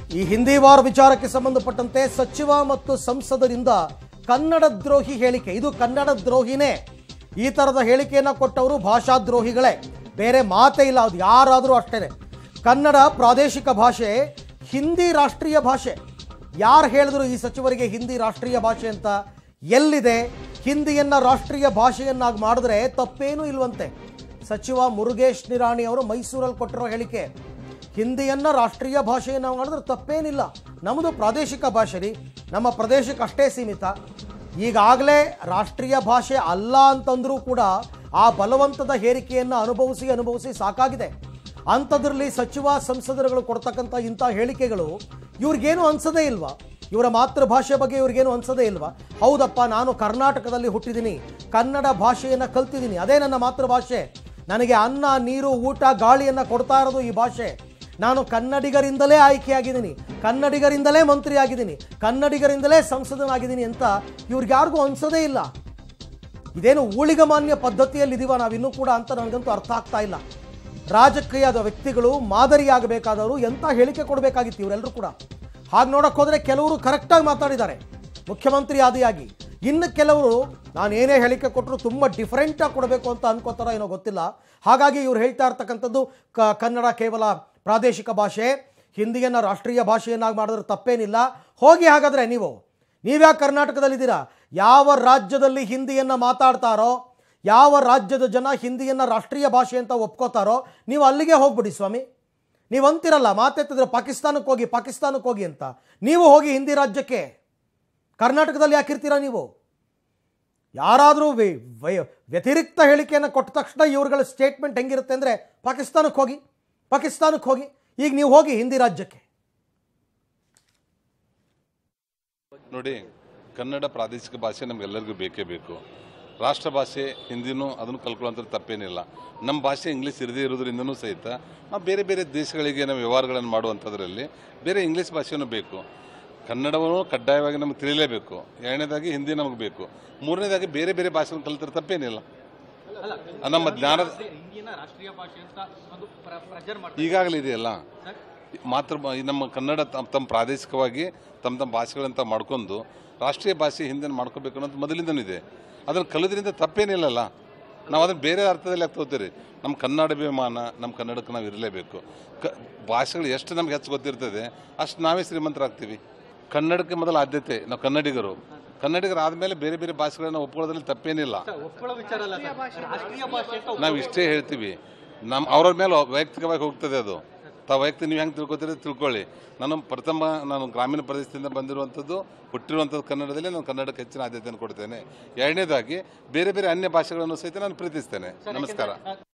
ಈ ಹಿಂದಿ ವಾರ್ ವಿಚಾರಕ್ಕೆ ಸಂಬಂಧಪಟ್ಟಂತೆ ಸಚಿವ ಮತ್ತು ಸಂಸದರಿಂದ ಕನ್ನಡ ದ್ರೋಹಿ ಹೇಳಿಕೆ ಇದು ಕನ್ನಡ ದ್ರೋಹಿನೇ ಈ ತರದ ಹೇಳಿಕೆಯನ್ನ ಕೊಟ್ಟವರು ಭಾಷಾದ್ರೋಹಿಗಳೇ ಬೇರೆ ಮಾತೇ ಇಲ್ಲ ಅದು ಯಾರಾದರೂ ಅಷ್ಟೇನೆ ಕನ್ನಡ ಪ್ರಾದೇಶಿಕ ಭಾಷೆ ಹಿಂದಿ ರಾಷ್ಟ್ರೀಯ ಭಾಷೆ ಯಾರು ಹೇಳಿದ್ರು ಈ ಸಚಿವರಿಗೆ ಹಿಂದಿ ರಾಷ್ಟ್ರೀಯ ಭಾಷೆ ಅಂತ ಎಲ್ಲಿದೆ ಹಿಂದಿಯನ್ನ ರಾಷ್ಟ್ರೀಯ ಭಾಷೆಯನ್ನಾಗಿ ಮಾಡಿದ್ರೆ ತಪ್ಪೇನೂ ಇಲ್ವಂತೆ ಸಚಿವ ಮುರುಗೇಶ್ ನಿರಾಣಿ ಅವರು ಮೈಸೂರಲ್ಲಿ ಕೊಟ್ಟಿರೋ ಹೇಳಿಕೆ ಹಿಂದಿಯನ್ನ ರಾಷ್ಟ್ರೀಯ ಭಾಷೆಯನ್ನು ಮಾಡಿದ್ರೆ ತಪ್ಪೇನಿಲ್ಲ ನಮ್ಮದು ಪ್ರಾದೇಶಿಕ ಭಾಷೆ ರೀ ನಮ್ಮ ಪ್ರದೇಶಕ್ಕೆ ಅಷ್ಟೇ ಸೀಮಿತ ಈಗಾಗಲೇ ರಾಷ್ಟ್ರೀಯ ಭಾಷೆ ಅಲ್ಲ ಅಂತಂದ್ರೂ ಕೂಡ ಆ ಬಲವಂತದ ಹೇರಿಕೆಯನ್ನು ಅನುಭವಿಸಿ ಅನುಭವಿಸಿ ಸಾಕಾಗಿದೆ ಅಂಥದ್ರಲ್ಲಿ ಸಚಿವ ಸಂಸದರುಗಳು ಕೊಡ್ತಕ್ಕಂಥ ಇಂಥ ಹೇಳಿಕೆಗಳು ಇವ್ರಿಗೇನು ಅನ್ಸದೇ ಇಲ್ವಾ ಇವರ ಮಾತೃಭಾಷೆ ಬಗ್ಗೆ ಇವ್ರಿಗೇನು ಅನ್ಸದೇ ಇಲ್ವಾ ಹೌದಪ್ಪ ನಾನು ಕರ್ನಾಟಕದಲ್ಲಿ ಹುಟ್ಟಿದ್ದೀನಿ ಕನ್ನಡ ಭಾಷೆಯನ್ನು ಕಲ್ತಿದ್ದೀನಿ ಅದೇ ನನ್ನ ಮಾತೃಭಾಷೆ ನನಗೆ ಅನ್ನ ನೀರು ಊಟ ಗಾಳಿಯನ್ನು ಕೊಡ್ತಾ ಇರೋದು ಈ ಭಾಷೆ ನಾನು ಕನ್ನಡಿಗರಿಂದಲೇ ಆಯ್ಕೆಯಾಗಿದ್ದೀನಿ ಕನ್ನಡಿಗರಿಂದಲೇ ಮಂತ್ರಿ ಆಗಿದ್ದೀನಿ ಕನ್ನಡಿಗರಿಂದಲೇ ಸಂಸದನಾಗಿದ್ದೀನಿ ಅಂತ ಇವ್ರಿಗೆ ಯಾರಿಗೂ ಅನ್ಸೋದೇ ಇಲ್ಲ ಇದೇನು ಊಳಿಗಮಾನ್ಯ ಪದ್ಧತಿಯಲ್ಲಿ ಇದೀವ ನಾವಿನ್ನೂ ಕೂಡ ಅಂತ ನನಗಂತೂ ಅರ್ಥ ಆಗ್ತಾ ಇಲ್ಲ ರಾಜಕೀಯದ ವ್ಯಕ್ತಿಗಳು ಮಾದರಿಯಾಗಬೇಕಾದವರು ಎಂಥ ಹೇಳಿಕೆ ಕೊಡಬೇಕಾಗಿತ್ತು ಇವರೆಲ್ಲರೂ ಕೂಡ ಹಾಗೆ ನೋಡಕ್ ಹೋದ್ರೆ ಕೆಲವರು ಕರೆಕ್ಟಾಗಿ ಮಾತಾಡಿದ್ದಾರೆ ಮುಖ್ಯಮಂತ್ರಿ ಆದಿಯಾಗಿ ಇನ್ನು ಕೆಲವರು ನಾನು ಏನೇ ಹೇಳಿಕೆ ಕೊಟ್ಟರು ತುಂಬ ಡಿಫ್ರೆಂಟಾಗಿ ಕೊಡಬೇಕು ಅಂತ ಅನ್ಕೋತಾರೋ ಏನೋ ಗೊತ್ತಿಲ್ಲ ಹಾಗಾಗಿ ಇವ್ರು ಹೇಳ್ತಾ ಇರ್ತಕ್ಕಂಥದ್ದು ಕ ಕನ್ನಡ ಕೇವಲ ಪ್ರಾದೇಶಿಕ ಭಾಷೆ ಹಿಂದಿಯನ್ನು ರಾಷ್ಟ್ರೀಯ ಭಾಷೆಯನ್ನಾಗಿ ಮಾಡಿದ್ರೆ ತಪ್ಪೇನಿಲ್ಲ ಹೋಗಿ ಹಾಗಾದರೆ ನೀವು ನೀವ್ಯಾಕೆ ಕರ್ನಾಟಕದಲ್ಲಿದ್ದೀರಾ ಯಾವ ರಾಜ್ಯದಲ್ಲಿ ಹಿಂದಿಯನ್ನು ಮಾತಾಡ್ತಾರೋ ಯಾವ ರಾಜ್ಯದ ಜನ ಹಿಂದಿಯನ್ನು ರಾಷ್ಟ್ರೀಯ ಭಾಷೆ ಅಂತ ಒಪ್ಕೋತಾರೋ ನೀವು ಅಲ್ಲಿಗೆ ಹೋಗ್ಬಿಡಿ ಸ್ವಾಮಿ ನೀವು ಅಂತಿರಲ್ಲ ಮಾತೆತ್ತಿದ್ರೆ ಪಾಕಿಸ್ತಾನಕ್ಕೆ ಹೋಗಿ ಪಾಕಿಸ್ತಾನಕ್ಕೆ ಹೋಗಿ ಅಂತ ನೀವು ಹೋಗಿ ಹಿಂದಿ ರಾಜ್ಯಕ್ಕೆ ಕರ್ನಾಟಕದಲ್ಲಿ ಯಾಕಿರ್ತೀರಾ ನೀವು ಯಾರಾದರೂ ವ್ಯತಿರಿಕ್ತ ಹೇಳಿಕೆಯನ್ನು ಕೊಟ್ಟ ತಕ್ಷಣ ಇವ್ರುಗಳ ಸ್ಟೇಟ್ಮೆಂಟ್ ಹೆಂಗಿರುತ್ತೆ ಅಂದರೆ ಪಾಕಿಸ್ತಾನಕ್ಕೆ ಹೋಗಿ ಪಾಕಿಸ್ತಾನಕ್ಕೆ ಹೋಗಿ ಈಗ ನೀವು ಹೋಗಿ ಹಿಂದಿ ರಾಜ್ಯಕ್ಕೆ ನೋಡಿ ಕನ್ನಡ ಪ್ರಾದೇಶಿಕ ಭಾಷೆ ನಮಗೆಲ್ಲರಿಗೂ ಬೇಕೇ ಬೇಕು ರಾಷ್ಟ್ರ ಭಾಷೆ ಹಿಂದಿನೂ ಅದನ್ನು ಕಲ್ಕೊಳ್ಳೋಂಥ ತಪ್ಪೇನಿಲ್ಲ ನಮ್ಮ ಭಾಷೆ ಇಂಗ್ಲೀಷ್ ಇರದೇ ಇರೋದ್ರಿಂದನೂ ಸಹಿತ ನಾವು ಬೇರೆ ಬೇರೆ ದೇಶಗಳಿಗೆ ನಾವು ವ್ಯವಹಾರಗಳನ್ನು ಮಾಡುವಂಥದ್ರಲ್ಲಿ ಬೇರೆ ಇಂಗ್ಲೀಷ್ ಭಾಷೆನೂ ಬೇಕು ಕನ್ನಡವನ್ನು ಕಡ್ಡಾಯವಾಗಿ ನಮಗೆ ತಿಳಿಯಲೇಬೇಕು ಎರಡನೇದಾಗಿ ಹಿಂದಿ ನಮಗೆ ಬೇಕು ಮೂರನೇದಾಗಿ ಬೇರೆ ಬೇರೆ ಭಾಷೆಯನ್ನು ಕಲಿತರೆ ತಪ್ಪೇನಿಲ್ಲ ನಮ್ಮ ಜ್ಞಾನದ ಹಿಂದಿನ ರಾಷ್ಟ್ರೀಯ ಭಾಷೆ ಅಂತ ಒಂದು ಪ್ರ- ಪ್ರಚಾರ ಮಾಡ್ತಾರೆ ಈಗಾಗಲೇ ಇದೆಯಲ್ಲ ಮಾತೃ ಈ ನಮ್ಮ ಕನ್ನಡ ತಮ್ಮ ತಮ್ಮ ಪ್ರಾದೇಶಿಕವಾಗಿ ತಮ್ಮ ತಮ್ಮ ಭಾಷೆಗಳಂತ ಮಾಡ್ಕೊಂಡು ರಾಷ್ಟ್ರೀಯ ಭಾಷೆ ಹಿಂದೆ ಮಾಡ್ಕೋಬೇಕು ಅನ್ನೋದು ಮೊದಲಿಂದನೂ ಇದೆ ಅದನ್ನು ಕಲಿದ್ರಿಂದ ತಪ್ಪೇನಿಲ್ಲಲ್ಲ ನಾವು ಅದನ್ನು ಬೇರೆ ಅರ್ಥದಲ್ಲಿ ಯಾಕೆ ತಗೋತೀರಿ ನಮ್ಮ ಕನ್ನಡ ಅಭಿಮಾನ ನಮ್ಮ ಕನ್ನಡಕ್ಕೆ ನಾವು ಇರಲೇಬೇಕು ಕ ಭಾಷೆಗಳು ಎಷ್ಟು ನಮ್ಗೆ ಹೆಚ್ಚು ಗೊತ್ತಿರ್ತದೆ ಅಷ್ಟು ನಾವೇ ಶ್ರೀಮಂತರಾಗ್ತೀವಿ ಕನ್ನಡಕ್ಕೆ ಮೊದಲ ಆದ್ಯತೆ ನಾವು ಕನ್ನಡಿಗರು ಕನ್ನಡಿಗರು ಆದಮೇಲೆ ಬೇರೆ ಬೇರೆ ಭಾಷೆಗಳನ್ನ ಒಪ್ಕೊಳ್ಳೋದ್ರಲ್ಲಿ ತಪ್ಪೇನಿಲ್ಲ ಒಪ್ಪಳೋ ವಿಚಾರ ಅಲ್ಲ ಸರ್ ರಾಷ್ಟ್ರೀಯ ಭಾಷೆ ಅಂತ ನಾವು ಇಷ್ಟೇ ಹೇಳ್ತೀವಿ ನಮ್ಮ ಅವ್ರವ್ರ ಮೇಲೆ ವೈಯಕ್ತಿಕವಾಗಿ ಹೋಗ್ತದೆ ಅದು ತಾವು ವೈಯಕ್ತಿಕ ನೀವು ಹೆಂಗೆ ತಿಳ್ಕೊತೀರಿ ತಿಳ್ಕೊಳ್ಳಿ ನಾನು ಪ್ರಥಮ ನಾನು ಗ್ರಾಮೀಣ ಪ್ರದೇಶದಿಂದ ಬಂದಿರುವಂಥದ್ದು ಹುಟ್ಟಿರುವಂಥದ್ದು ಕನ್ನಡದಲ್ಲಿ ನಾನು ಕನ್ನಡಕ್ಕೆ ಹೆಚ್ಚಿನ ಆದ್ಯತೆಯನ್ನು ಕೊಡ್ತೇನೆ ಎರಡನೇದಾಗಿ ಬೇರೆ ಬೇರೆ ಅನ್ಯ ಭಾಷೆಗಳನ್ನು ಸಹಿತ ನಾನು ಪ್ರೀತಿಸ್ತೇನೆ ನಮಸ್ಕಾರ